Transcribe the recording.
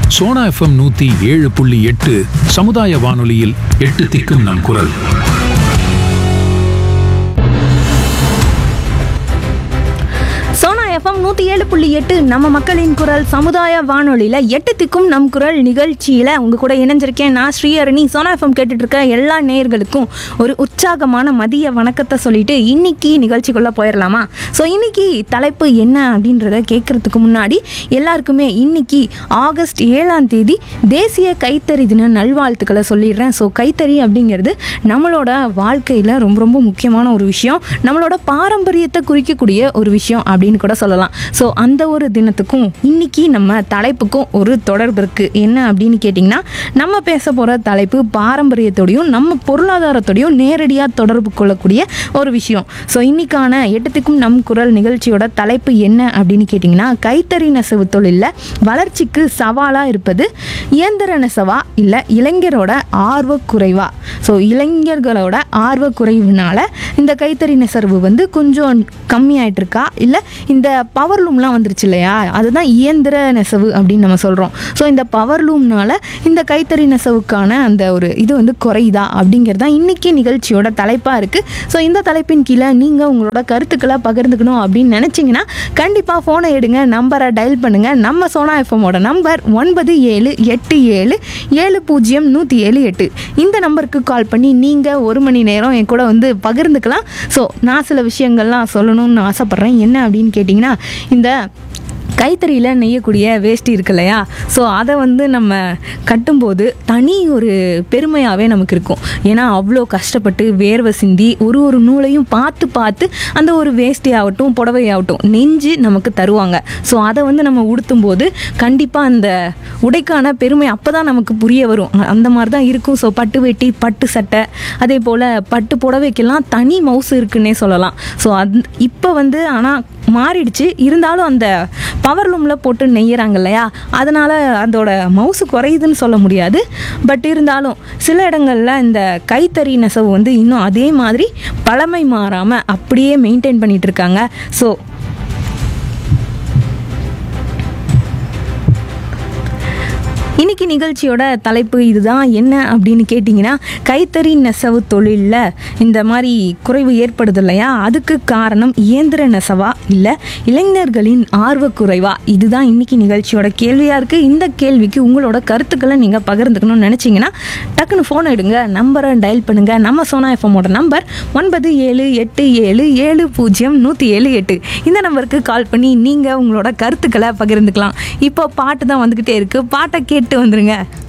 Sona FM நூத்தி ஏழு புள்ளி எட்டு சமுதாய வானொலியில் எட்டு திக்கும் நம் குரல் சோனா எஃப்எம் நூற்றி ஏழு புள்ளி எட்டு நம்ம மக்களின் குரல் சமுதாய வானொலியில் எட்டு திக்கும் நம் குரல் நிகழ்ச்சியில் உங்கள் கூட இணைஞ்சிருக்கேன் நான் ஸ்ரீஹரணி சோனா எஃப்எம் கேட்டுட்டு இருக்க எல்லா நேயர்களுக்கும் ஒரு உற்சாகமான மதிய வணக்கத்தை சொல்லிட்டு இன்னைக்கு நிகழ்ச்சிக்குள்ளே போயிடலாமா ஸோ இன்னைக்கு தலைப்பு என்ன அப்படின்றத கேட்குறதுக்கு முன்னாடி எல்லாருக்குமே இன்னைக்கு ஆகஸ்ட் ஏழாம் தேதி தேசிய கைத்தறி தின நல்வாழ்த்துக்களை சொல்லிடுறேன் ஸோ கைத்தறி அப்படிங்கிறது நம்மளோட வாழ்க்கையில் ரொம்ப ரொம்ப முக்கியமான ஒரு விஷயம் நம்மளோட பாரம்பரியத்தை குறிக்கக்கூடிய ஒரு விஷயம் அப்படின்னு கூட சொல்லலாம் ஸோ அந்த ஒரு தினத்துக்கும் இன்னைக்கு நம்ம தலைப்புக்கும் ஒரு தொடர்பு இருக்குது என்ன அப்படின்னு கேட்டிங்கன்னா நம்ம பேச போகிற தலைப்பு பாரம்பரியத்தோடையும் நம்ம பொருளாதாரத்தோடையும் நேரடியாக தொடர்பு கொள்ளக்கூடிய ஒரு விஷயம் ஸோ இன்னைக்கான எட்டத்துக்கும் நம் குரல் நிகழ்ச்சியோட தலைப்பு என்ன அப்படின்னு கேட்டிங்கன்னா கைத்தறி நெசவு தொழிலில் வளர்ச்சிக்கு சவாலாக இருப்பது இயந்திர நெசவா இல்லை இளைஞரோட ஆர்வ குறைவா ஸோ இளைஞர்களோட ஆர்வ குறைவுனால இந்த கைத்தறி நெசவு வந்து கொஞ்சம் கம்மியாயிட்டு இருக்கா இல்லை இந்த பவர் லூம்லாம் வந்துருச்சு இல்லையா அதுதான் இயந்திர நெசவு அப்படின்னு நம்ம சொல்கிறோம் ஸோ இந்த பவர் லூம்னால இந்த கைத்தறி நெசவுக்கான அந்த ஒரு இது வந்து குறையுதா அப்படிங்கிறது தான் இன்றைக்கி நிகழ்ச்சியோட தலைப்பாக இருக்குது ஸோ இந்த தலைப்பின் கீழே நீங்கள் உங்களோட கருத்துக்களை பகிர்ந்துக்கணும் அப்படின்னு நினச்சிங்கன்னா கண்டிப்பாக ஃபோனை எடுங்க நம்பரை டயல் பண்ணுங்கள் நம்ம சோனா எஃப்எம்மோட நம்பர் ஒன்பது ஏழு எட்டு ஏழு ஏழு பூஜ்ஜியம் நூற்றி ஏழு எட்டு இந்த நம்பருக்கு கால் பண்ணி நீங்கள் ஒரு மணி நேரம் என் கூட வந்து பகிர்ந்துக்கலாம் ஸோ நான் சில விஷயங்கள்லாம் சொல்லணும்னு ஆசைப்பட்றேன் என்ன அப்படின்னு கேட்டிங்கன்னா இந்த கைத்தறியில் நெய்யக்கூடிய வேஷ்டி இருக்கு இல்லையா ஸோ அதை வந்து நம்ம கட்டும்போது தனி ஒரு பெருமையாகவே நமக்கு இருக்கும் ஏன்னா அவ்வளோ கஷ்டப்பட்டு வேர்வை சிந்தி ஒரு ஒரு நூலையும் பார்த்து பார்த்து அந்த ஒரு வேஷ்டி ஆகட்டும் புடவை ஆகட்டும் நெஞ்சு நமக்கு தருவாங்க ஸோ அதை வந்து நம்ம உடுத்தும் போது கண்டிப்பாக அந்த உடைக்கான பெருமை அப்போ தான் நமக்கு புரிய வரும் அந்த மாதிரி தான் இருக்கும் ஸோ பட்டு வெட்டி பட்டு சட்டை அதே போல் பட்டு புடவைக்கெல்லாம் தனி மவுசு இருக்குன்னே சொல்லலாம் ஸோ அந் இப்போ வந்து ஆனால் மாறிடுச்சு இருந்தாலும் அந்த பவர் லூமில் போட்டு நெய்யறாங்க இல்லையா அதனால் அதோட மவுசு குறையுதுன்னு சொல்ல முடியாது பட் இருந்தாலும் சில இடங்களில் இந்த கைத்தறி நெசவு வந்து இன்னும் அதே மாதிரி பழமை மாறாமல் அப்படியே மெயின்டைன் பண்ணிட்டு இருக்காங்க ஸோ இன்னைக்கு நிகழ்ச்சியோட தலைப்பு இதுதான் என்ன அப்படின்னு கேட்டிங்கன்னா கைத்தறி நெசவு தொழிலில் இந்த மாதிரி குறைவு ஏற்படுது இல்லையா அதுக்கு காரணம் இயந்திர நெசவா இல்லை இளைஞர்களின் ஆர்வ குறைவா இதுதான் இன்னைக்கு நிகழ்ச்சியோட கேள்வியாக இருக்குது இந்த கேள்விக்கு உங்களோட கருத்துக்களை நீங்கள் பகிர்ந்துக்கணும்னு நினச்சிங்கன்னா டக்குன்னு ஃபோன் எடுங்க நம்பரை டயல் பண்ணுங்கள் நம்ம சோனா எஃப்எம்மோட நம்பர் ஒன்பது ஏழு எட்டு ஏழு ஏழு பூஜ்ஜியம் நூற்றி ஏழு எட்டு இந்த நம்பருக்கு கால் பண்ணி நீங்கள் உங்களோட கருத்துக்களை பகிர்ந்துக்கலாம் இப்போ பாட்டு தான் வந்துக்கிட்டே இருக்குது பாட்டை கேட்டு வந்துருங்க